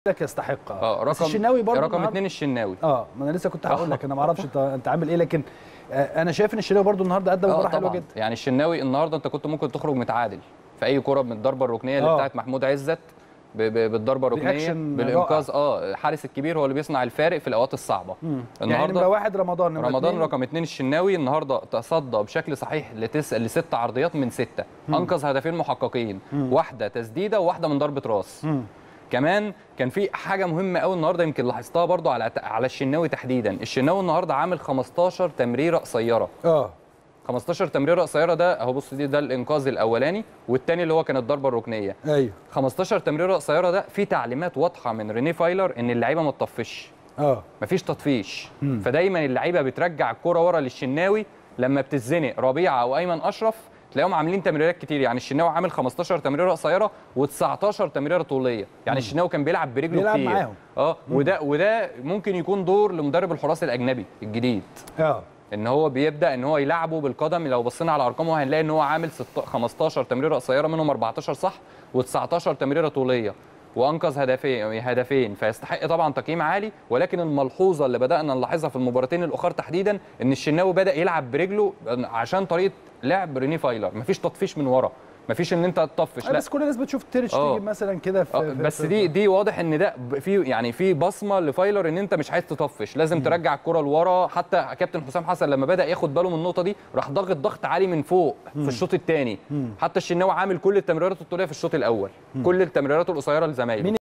لك يستحق اه بس رقم الشناوي برضه رقم النهاردة- اثنين الشناوي اه ما انا لسه كنت هقول آه. لك انا ما اعرفش انت انت عامل ايه لكن آه انا شايف ان الشناوي برضه النهارده ادى مباراه اه حلوه طبعا جدا يعني الشناوي النهارده انت كنت ممكن تخرج متعادل في اي كره من الضربه الركنيه اللي آه. بتاعت محمود عزت ب- ب- بالضربه الركنيه رياكشن بالانقاذ اه الحارس الكبير هو اللي بيصنع الفارق في الاوقات الصعبه يعني النهارده نمره واحد رمضان نمرة رمضان اتنين رقم اثنين الشناوي النهارده تصدى بشكل صحيح لتس... لست عرضيات من سته انقذ هدفين محققين واحده تسديده وواحده من ضربه راس مم. كمان كان في حاجه مهمه قوي النهارده يمكن لاحظتها برضو على على الشناوي تحديدا الشناوي النهارده عامل 15 تمريره قصيره اه 15 تمريره قصيره ده اهو بص دي ده الانقاذ الاولاني والثاني اللي هو كان الضربه الركنيه ايوه 15 تمريره قصيره ده في تعليمات واضحه من ريني فايلر ان اللعيبه ما تطفش اه مفيش تطفيش مم. فدايما اللعيبه بترجع الكره ورا للشناوي لما بتتزنق ربيعه او ايمن اشرف تلاقيهم عاملين تمريرات كتير يعني الشناوي عامل 15 تمريره قصيره و19 تمريره طوليه يعني الشناوي كان بيلعب برجله بيلعب كتير معاهم. اه وده وده ممكن يكون دور لمدرب الحراس الاجنبي الجديد اه ان هو بيبدا ان هو يلعبه بالقدم لو بصينا على ارقامه هنلاقي ان هو عامل ست- 15 تمريره قصيره منهم 14 صح و19 تمريره طوليه وانقذ هدفين هدفين فيستحق طبعا تقييم عالي ولكن الملحوظه اللي بدانا نلاحظها في المباراتين الاخر تحديدا ان الشناوي بدا يلعب برجله عشان طريقه لعب ريني فايلر مفيش تطفيش من ورا مفيش ان انت تطفش آه، لا بس كل الناس بتشوف تيرش آه. تيجي مثلا كده في, آه، في بس في- دي دي واضح ان ده ب- في يعني في بصمه لفايلر ان انت مش عايز تطفش لازم ترجع الكره لورا حتى كابتن حسام حسن لما بدا ياخد باله من النقطه دي راح ضاغط ضغط عالي من فوق في الشوط الثاني حتى الشناوي عامل كل التمريرات الطوليه في الشوط الاول كل التمريرات القصيره لزمايله